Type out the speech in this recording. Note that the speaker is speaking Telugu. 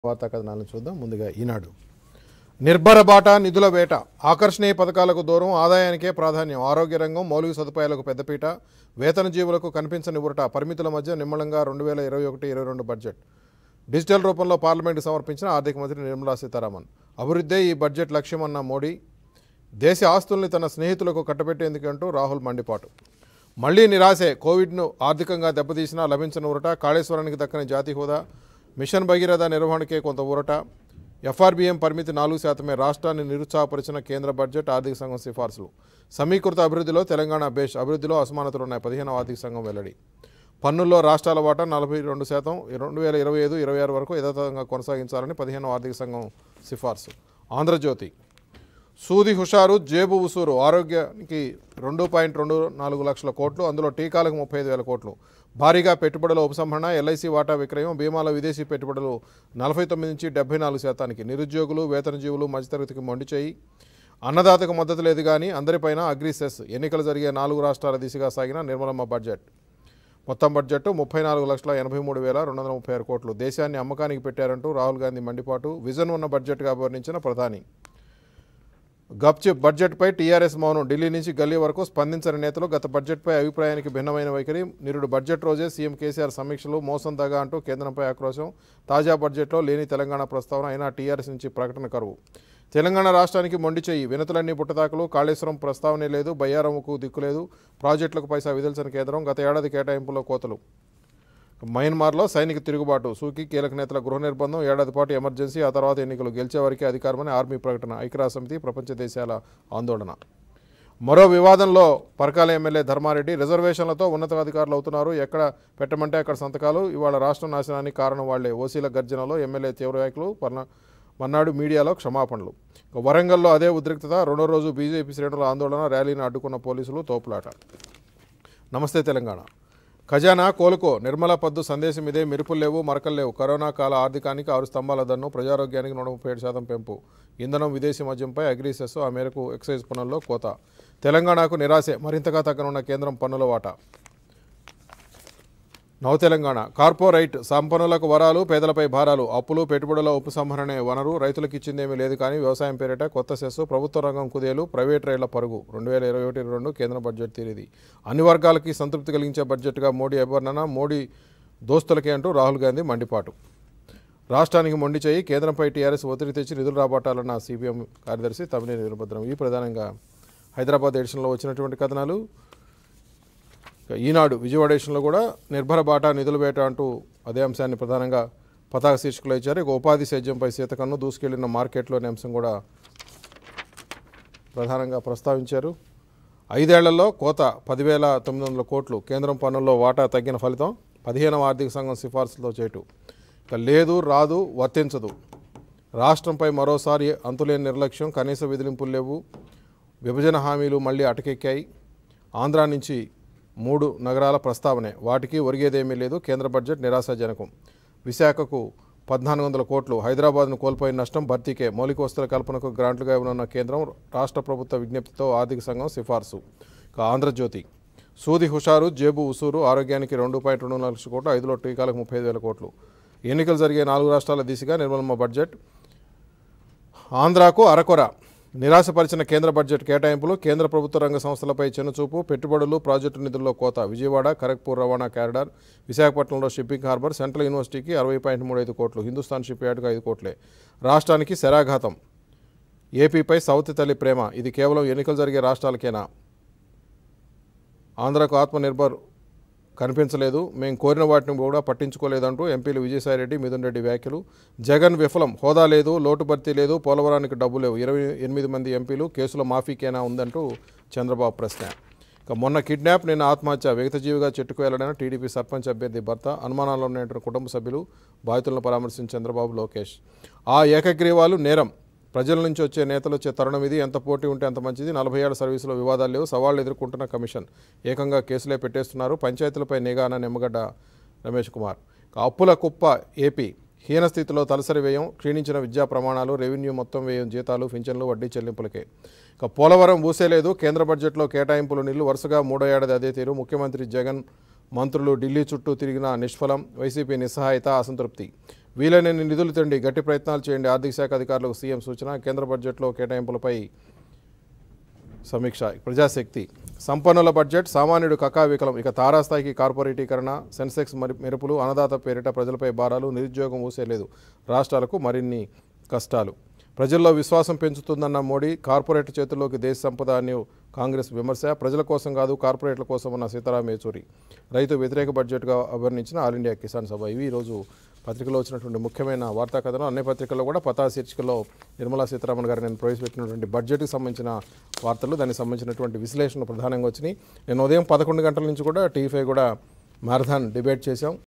వార్తా కథనాలను చూద్దాం ముందుగా ఈనాడు నిర్భర బాట నిధుల వేట ఆకర్షణీయ పథకాలకు దూరం ఆదాయానికే ప్రాధాన్యం ఆరోగ్య రంగం మౌలిక సదుపాయాలకు పెద్దపీట వేతన జీవులకు కనిపించని ఉరట పరిమితుల మధ్య నిమ్మళంగా రెండు వేల ఇరవై ఒకటి ఇరవై రెండు బడ్జెట్ డిజిటల్ రూపంలో పార్లమెంటు సమర్పించిన ఆర్థిక మంత్రి నిర్మలా సీతారామన్ అభివృద్ధే ఈ బడ్జెట్ లక్ష్యమన్న మోడీ దేశ ఆస్తుల్ని తన స్నేహితులకు కట్టబెట్టేందుకంటూ రాహుల్ మండిపాటు మళ్లీ నిరాశే కోవిడ్ను ఆర్థికంగా దెబ్బతీసినా లభించిన ఊరట కాళేశ్వరానికి దక్కని జాతి హోదా మిషన్ భగీరథ నిర్వహణకే కొంత ఊరట ఎఫ్ఆర్బిఎం పరిమితి నాలుగు శాతమే రాష్ట్రాన్ని నిరుత్సాహపరిచిన కేంద్ర బడ్జెట్ ఆర్థిక సంఘం సిఫార్సులు సమీకృత అభివృద్ధిలో తెలంగాణ బేష్ అభివృద్ధిలో అసమానతలు ఉన్నాయి పదిహేనవ ఆర్థిక సంఘం వెల్లడి పన్నుల్లో రాష్ట్రాల వాటా నలభై రెండు శాతం రెండు వేల ఇరవై ఐదు ఇరవై ఆరు వరకు యథాతథంగా కొనసాగించాలని పదిహేనవ ఆర్థిక సంఘం సిఫార్సు ఆంధ్రజ్యోతి సూది హుషారు జేబు ఉసూరు ఆరోగ్యానికి రెండు పాయింట్ రెండు నాలుగు లక్షల కోట్లు అందులో టీకాలకు ముప్పై ఐదు వేల కోట్లు భారీగా పెట్టుబడుల ఉపసంహరణ ఎల్ఐసి వాటా విక్రయం బీమాల విదేశీ పెట్టుబడులు నలభై తొమ్మిది నుంచి డెబ్బై నాలుగు శాతానికి నిరుద్యోగులు వేతనజీవులు మధ్యతరగతికి మొండి చేయి అన్నదాతకు మద్దతు లేదు కానీ అందరిపైన అగ్రి సెస్ ఎన్నికలు జరిగే నాలుగు రాష్ట్రాల దిశగా సాగిన నిర్మలమ్మ బడ్జెట్ మొత్తం బడ్జెట్ ముప్పై నాలుగు లక్షల ఎనభై మూడు వేల రెండు వందల ముప్పై ఆరు కోట్లు దేశాన్ని అమ్మకానికి పెట్టారంటూ రాహుల్ గాంధీ మండిపాటు విజన్ ఉన్న బడ్జెట్గా వర్ణించిన ప్రధాని గప్చిప్ బడ్జెట్పై టీఆర్ఎస్ మౌనం ఢిల్లీ నుంచి గల్లీ వరకు స్పందించని నేతలు గత బడ్జెట్పై అభిప్రాయానికి భిన్నమైన వైఖరి నిరుడు బడ్జెట్ రోజే సీఎం కేసీఆర్ సమీక్షలు మోసం దగా అంటూ కేంద్రంపై ఆక్రోశం తాజా బడ్జెట్లో లేని తెలంగాణ ప్రస్తావన అయినా టీఆర్ఎస్ నుంచి ప్రకటన కరువు తెలంగాణ రాష్ట్రానికి మొండి చెయ్యి వినతులన్నీ పుట్టదాకలు కాళేశ్వరం ప్రస్తావనే లేదు బయ్యారముకు దిక్కులేదు ప్రాజెక్టులకు పైసా విధిల్సిన కేంద్రం గత ఏడాది కేటాయింపులో కోతలు మయన్మార్లో సైనిక తిరుగుబాటు సూకి కీలక నేతల గృహ నిర్బంధం ఏడాది పాటు ఎమర్జెన్సీ ఆ తర్వాత ఎన్నికలు గెలిచేవారికి అధికారమని ఆర్మీ ప్రకటన ఐక్యరాజ్య సమితి ప్రపంచ దేశాల ఆందోళన మరో వివాదంలో పరకాల ఎమ్మెల్యే ధర్మారెడ్డి రిజర్వేషన్లతో ఉన్నతాధికారులు అవుతున్నారు ఎక్కడ పెట్టమంటే అక్కడ సంతకాలు ఇవాళ రాష్ట్ర నాశనానికి కారణం వాళ్లే ఓసీల గర్జనలో ఎమ్మెల్యే తీవ్ర వ్యాఖ్యలు పర్న మన్నాడు మీడియాలో క్షమాపణలు ఇక వరంగల్లో అదే ఉద్రిక్తత రెండో రోజు బీజేపీ శ్రేణుల ఆందోళన ర్యాలీని అడ్డుకున్న పోలీసులు తోపులాట నమస్తే తెలంగాణ ఖజానా కోలుకో నిర్మల పద్దు సందేశం ఇదే మెరుపులు లేవు మరకలు లేవు కరోనా కాల ఆర్థికానికి ఆరు స్తంభాల దన్ను ప్రజారోగ్యానికి నూట ముప్పై ఏడు శాతం పెంపు ఇంధనం విదేశీ మద్యంపై అగ్రీసెస్ ఆ మేరకు ఎక్సైజ్ పన్నుల్లో కోత తెలంగాణకు నిరాశే మరింతగా తగ్గనున్న కేంద్రం పన్నుల వాటా నవ తెలంగాణ కార్పొరైట్ సంపన్నులకు వరాలు పేదలపై భారాలు అప్పులు పెట్టుబడుల ఉపసంహరణే వనరు రైతులకు ఇచ్చిందేమీ లేదు కానీ వ్యవసాయం పేరిట కొత్త సెస్సు ప్రభుత్వ రంగం కుదేలు ప్రైవేట్ రైళ్ల పరుగు రెండు వేల ఇరవై ఒకటి రెండు కేంద్ర బడ్జెట్ తీరిది అన్ని వర్గాలకి సంతృప్తి కలిగించే బడ్జెట్గా మోడీ అభివర్ణన మోడీ దోస్తులకే అంటూ రాహుల్ గాంధీ మండిపాటు రాష్ట్రానికి మొండి చేయి కేంద్రంపై టీఆర్ఎస్ ఒత్తిడి తెచ్చి నిధులు రాబట్టాలన్న సిపిఎం కార్యదర్శి తమిళ వీరభద్రం ఈ ప్రధానంగా హైదరాబాద్ ఎడిషన్లో వచ్చినటువంటి కథనాలు ఇక ఈనాడు విజయవాడ ఎడిషన్లో కూడా నిర్భర బాటా నిధుల వేట అంటూ అదే అంశాన్ని ప్రధానంగా పతాక శీర్షికలో ఇచ్చారు ఇక ఉపాధి సేద్యంపై సీతకన్ను దూసుకెళ్లిన మార్కెట్లోని అంశం కూడా ప్రధానంగా ప్రస్తావించారు ఐదేళ్లలో కోత పదివేల తొమ్మిది వందల కోట్లు కేంద్రం పన్నుల్లో వాటా తగ్గిన ఫలితం పదిహేనవ ఆర్థిక సంఘం సిఫార్సులతో చేటు ఇక లేదు రాదు వర్తించదు రాష్ట్రంపై మరోసారి అంతులేని నిర్లక్ష్యం కనీస విధిలింపులు లేవు విభజన హామీలు మళ్ళీ అటకెక్కాయి ఆంధ్రా నుంచి మూడు నగరాల ప్రస్తావనే వాటికి ఒరిగేదేమీ లేదు కేంద్ర బడ్జెట్ నిరాశాజనకం విశాఖకు పద్నాలుగు వందల కోట్లు హైదరాబాద్ను కోల్పోయిన నష్టం భర్తీకే మౌలిక వస్తువుల కల్పనకు గ్రాంట్లుగా ఇవ్వనున్న కేంద్రం రాష్ట్ర ప్రభుత్వ విజ్ఞప్తితో ఆర్థిక సంఘం సిఫార్సు ఇక ఆంధ్రజ్యోతి సూది హుషారు జేబు ఉసూరు ఆరోగ్యానికి రెండు పాయింట్ రెండు లక్షల కోట్లు ఐదులో టీకాలకు ముప్పై ఐదు వేల కోట్లు ఎన్నికలు జరిగే నాలుగు రాష్ట్రాల దిశగా నిర్మలమ్మ బడ్జెట్ ఆంధ్రాకు అరకొర నిరాశపరిచిన కేంద్ర బడ్జెట్ కేటాయింపులు కేంద్ర ప్రభుత్వ రంగ సంస్థలపై చిన్నచూపు పెట్టుబడులు ప్రాజెక్టు నిధుల్లో కోత విజయవాడ ఖరగ్పూర్ రవాణా కారిడార్ విశాఖపట్నంలో షిప్పింగ్ హార్బర్ సెంట్రల్ యూనివర్సిటీకి అరవై పాయింట్ మూడు ఐదు కోట్లు హిందుస్థాన్ షిప్ యార్డ్కు ఐదు కోట్లే రాష్ట్రానికి శరాఘాతం ఏపీపై సౌత్ తల్లి ప్రేమ ఇది కేవలం ఎన్నికలు జరిగే రాష్ట్రాలకేనా ఆంధ్రకు ఆత్మనిర్భర్ కనిపించలేదు మేము కోరిన వాటిని కూడా పట్టించుకోలేదంటూ ఎంపీలు విజయసాయిరెడ్డి మిథున్ రెడ్డి వ్యాఖ్యలు జగన్ విఫలం హోదా లేదు లోటు భర్తీ లేదు పోలవరానికి డబ్బు లేవు ఇరవై ఎనిమిది మంది ఎంపీలు కేసుల మాఫీకేనా ఉందంటూ చంద్రబాబు ప్రశ్న ఇక మొన్న కిడ్నాప్ నిన్న ఆత్మహత్య విగతజీవిగా చెట్టుకు వెళ్లడైన టీడీపీ సర్పంచ్ అభ్యర్థి భర్త అనుమానాల్లో ఉన్నటువంటి కుటుంబ సభ్యులు బాధితులను పరామర్శించిన చంద్రబాబు లోకేష్ ఆ ఏకగ్రీవాలు నేరం ప్రజల నుంచి వచ్చే నేతలు వచ్చే తరుణం ఇది ఎంత పోటీ ఉంటే అంత మంచిది నలభై ఏళ్ల సర్వీసులో వివాదాలు లేవు సవాళ్లు ఎదుర్కొంటున్న కమిషన్ ఏకంగా కేసులే పెట్టేస్తున్నారు పంచాయతీలపై నిఘాన నిమ్మగడ్డ రమేష్ కుమార్ ఇక అప్పుల కుప్ప ఏపీ హీన స్థితిలో తలసరి వ్యయం క్షీణించిన విద్యా ప్రమాణాలు రెవెన్యూ మొత్తం వ్యయం జీతాలు పింఛన్లు వడ్డీ చెల్లింపులకే ఇక పోలవరం ఊసేలేదు కేంద్ర బడ్జెట్లో కేటాయింపులు నిల్లు వరుసగా మూడో ఏడాది అదే తీరు ముఖ్యమంత్రి జగన్ మంత్రులు ఢిల్లీ చుట్టూ తిరిగిన నిష్ఫలం వైసీపీ నిస్సహాయత అసంతృప్తి వీలైనన్ని నిధులు తండి గట్టి ప్రయత్నాలు చేయండి ఆర్థిక శాఖ అధికారులకు సీఎం సూచన కేంద్ర బడ్జెట్లో కేటాయింపులపై సమీక్ష ప్రజాశక్తి సంపన్నుల బడ్జెట్ సామాన్యుడు కకావికలం ఇక తారాస్థాయికి కార్పొరేటీకరణ సెన్సెక్స్ మరి మెరుపులు అన్నదాత పేరిట ప్రజలపై భారాలు నిరుద్యోగం ఊసేలేదు రాష్ట్రాలకు మరిన్ని కష్టాలు ప్రజల్లో విశ్వాసం పెంచుతుందన్న మోడీ కార్పొరేట్ చేతుల్లోకి దేశ సంపద అని కాంగ్రెస్ విమర్శ ప్రజల కోసం కాదు కార్పొరేట్ల కోసం అన్న సీతారాం యేచూరి రైతు వ్యతిరేక బడ్జెట్గా అభివర్ణించిన ఆల్ ఇండియా కిసాన్ సభ ఇవి ఈరోజు పత్రికలో వచ్చినటువంటి ముఖ్యమైన వార్తా కథనం అన్ని పత్రికల్లో కూడా పతా శీర్షికలో నిర్మలా సీతారామన్ గారు నేను ప్రవేశపెట్టినటువంటి బడ్జెట్కి సంబంధించిన వార్తలు దానికి సంబంధించినటువంటి విశ్లేషణ ప్రధానంగా వచ్చినాయి నేను ఉదయం పదకొండు గంటల నుంచి కూడా టీవీ ఫైవ్ కూడా మారథాన్ డిబేట్ చేశాం